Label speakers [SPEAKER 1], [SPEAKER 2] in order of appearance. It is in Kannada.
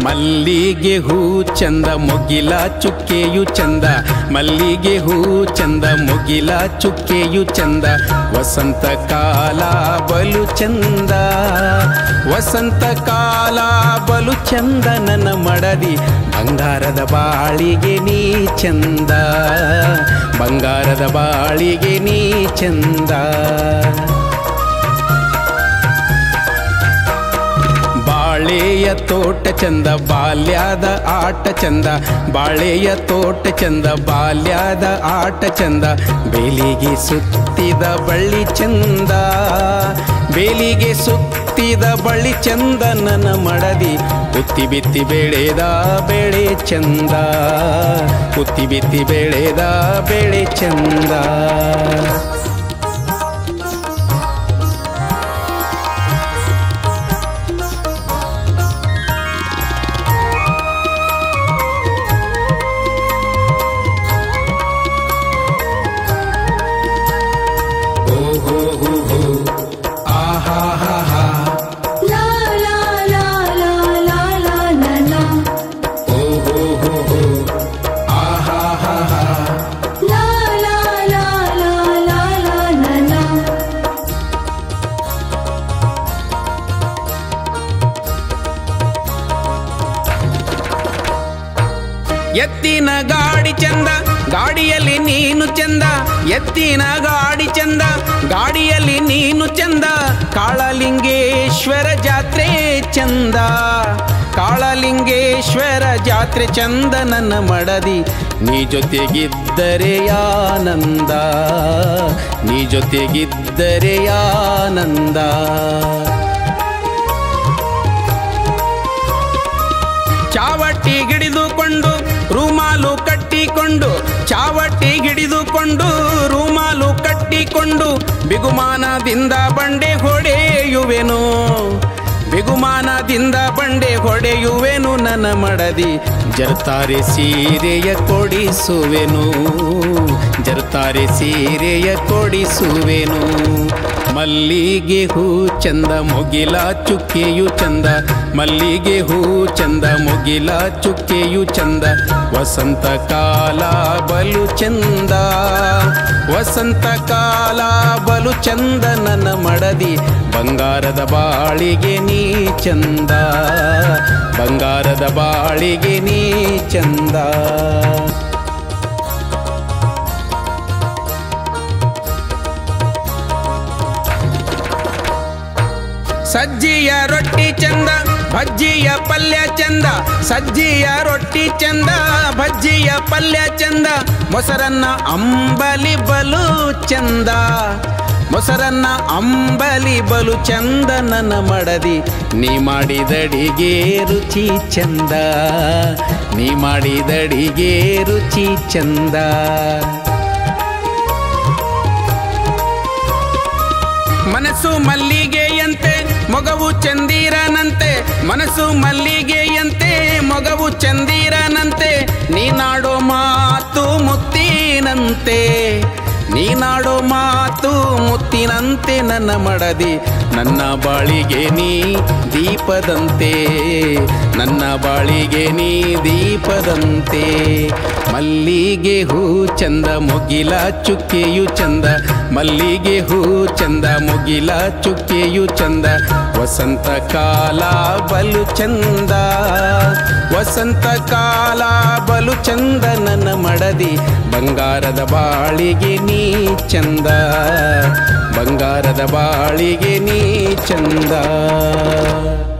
[SPEAKER 1] ಮಲ್ಲಿಗೆ ಹೂ ಚಂದ ಮುಗಿಲ ಚುಕ್ಕೆಯು ಚಂದ ಮಲ್ಲಿಗೆ ಹೂ ಚಂದ ಮುಗಿಲ ಚುಕ್ಕೆಯು ಚಂದ ವಸಂತ ಕಾಲ ಬಲು ಚಂದ ವಸಂತ ಕಾಲ ಬಲು ಚಂದ ನನ್ನ ಮಡದಿ ಬಂಗಾರದ ಬಾಳಿಗೆ ನೀ ಚಂದ ಬಂಗಾರದ ಬಾಳಿಗೆ ನೀ ಚಂದ ಬಾಳೆಯ ತೋಟ ಚಂದ ಬಾಲ್ಯದ ಆಟ ಚಂದ ಬಾಳೆಯ ತೋಟ ಚಂದ ಬಾಲ್ಯದ ಆಟ ಚಂದ ಬೇಲಿಗೆ ಸುತ್ತಿದ ಬಳ್ಳಿ ಚಂದ ಬೇಲಿಗೆ ಸುತ್ತಿದ ಬಳ್ಳಿ ಚಂದ ನನ್ನ ಮಡದಿ ಉತ್ತಿ ಬಿತ್ತಿ ಬೆಳೆದ ಬೆಳೆ ಚಂದ ಉತ್ತಿ ಬಿತ್ತಿ ಬೆಳೆದ ಬೆಳೆ ಚಂದ
[SPEAKER 2] La la la la la la la la. La la la la la la la la.
[SPEAKER 1] ಎತ್ತಿನ ಗಾಡಿ ಚಂದ ಗಾಡಿಯಲ್ಲಿ ನೀನು ಚಂದ ಎತ್ತಿನ ಗಾಡಿ ಚಂದ ಗಾಡಿಯಲ್ಲಿ ನೀನು ಚಂದ ಕಾಳಲಿಂಗೇಶ್ವರ ಜಾತ್ರೆ ಚಂದ ಕಾಳಲಿಂಗೇಶ್ವರ ಜಾತ್ರೆ ಚಂದ ನನ್ನ ಮಡದಿ ನೀ ಜೊತೆಗಿದ್ದರೆ ಆನಂದ ನೀ ಜೊತೆಗಿದ್ದರೆ ಆನಂದ ಚಾವಟ್ಟಿ ಹಿಡಿದುಕೊಂಡು ರೂಮಾಲು ಕಟ್ಟಿಕೊಂಡು ಚಾವಟ್ಟಿ ಹಿಡಿದುಕೊಂಡು ರೂಮಾಲು ಕಟ್ಟಿಕೊಂಡು ಬಿಗುಮಾನದಿಂದ ಬಂಡೆ ಹೊಡೆಯುವೆನು ಬಿಗುಮಾನದಿಂದ ಬಂಡೆ ಹೊಡೆಯುವೆನು ನನ್ನ ಮಡದಿ ಜರ್ತಾರೆ ಸೀರೆಯ ಕೊಡಿಸುವೆನು ಜರ್ತಾರೆ ಸೀರೆಯ ಕೊಡಿಸುವೆನು ಮಲ್ಲಿಗೆ ಹೂ ಚಂದ ಮುಗಿಲ ಚುಕ್ಕೆಯು ಚಂದ ಮಲ್ಲಿಗೆ ಹೂ ಚಂದ ಮುಗಿಲ ಚುಕ್ಕೆಯು ಚಂದ ವಸಂತ ಕಾಲ ಬಲು ಚಂದ ವಸಂತ ಕಾಲ ಬಲು ಚಂದ ನನ್ನ ಮಡದಿ ಬಂಗಾರದ ಬಾಳಿಗೆ ನೀ ಚಂದ ಬಂಗಾರದ ಬಾಳಿಗೆ ನೀ ಚಂದ ಸಜ್ಜಿಯ ರೊಟ್ಟಿ ಚಂದ ಭಜ್ಜಿಯ ಪಲ್ಯ ಚಂದ ಸಜ್ಜಿಯ ರೊಟ್ಟಿ ಚಂದ ಭಜ್ಜಿಯ ಪಲ್ಯ ಚಂದ ಮೊಸರನ್ನ ಅಂಬಲಿ ಬಲು ಚಂದ ಮೊಸರನ್ನ ಅಂಬಲಿ ಬಲು ಚಂದ ನನ್ನ ಮಡದಿ ನೀ ಮಾಡಿದಡಿಗೆ ರುಚಿ ಚಂದ ನೀ ಮಾಡಿದಡಿಗೆ ರುಚಿ ಚಂದ ಮನಸ್ಸು ಮಲ್ಲಿಗೆಯಂತೆ ಮೊಗವು ಚಂದಿರನಂತೆ ಮನಸ್ಸು ಮಲ್ಲಿಗೆಯಂತೆ ಮೊಗವು ಚಂದಿರನಂತೆ ನೀನಾಡೋ ಮಾತು ಮುತ್ತಿನಂತೆ ನೀನಾಡೋ ಮಾತು ಮುತ್ತಿನಂತೆ ನನ್ನ ಮಡದಿ ನನ್ನ ಬಾಳಿಗೆ ನೀ ದೀಪದಂತೆ ನನ್ನ ಬಾಳಿಗೆ ನೀ ದೀಪದಂತೆ ಮಲ್ಲಿಗೆ ಹೂ ಚಂದ ಮುಗಿಲ ಚುಕ್ಕೆಯು ಚಂದ ಮಲ್ಲಿಗೆ ಹೂ ಚಂದ ಮುಗಿಲ ಚುಕ್ಕೆಯು ಚಂದ ವಸಂತ ಕಾಲ ಬಲು ಚಂದ ವಸಂತ ಕಾಲ ಬಲು ಚಂದ ನನ್ನ ಮಡದಿ ಬಂಗಾರದ ಬಾಳಿಗೆ ನೀ ಚಂದ ಬಂಗಾರದ ಬಾಳಿಗೆ ನೀ ಚಂದ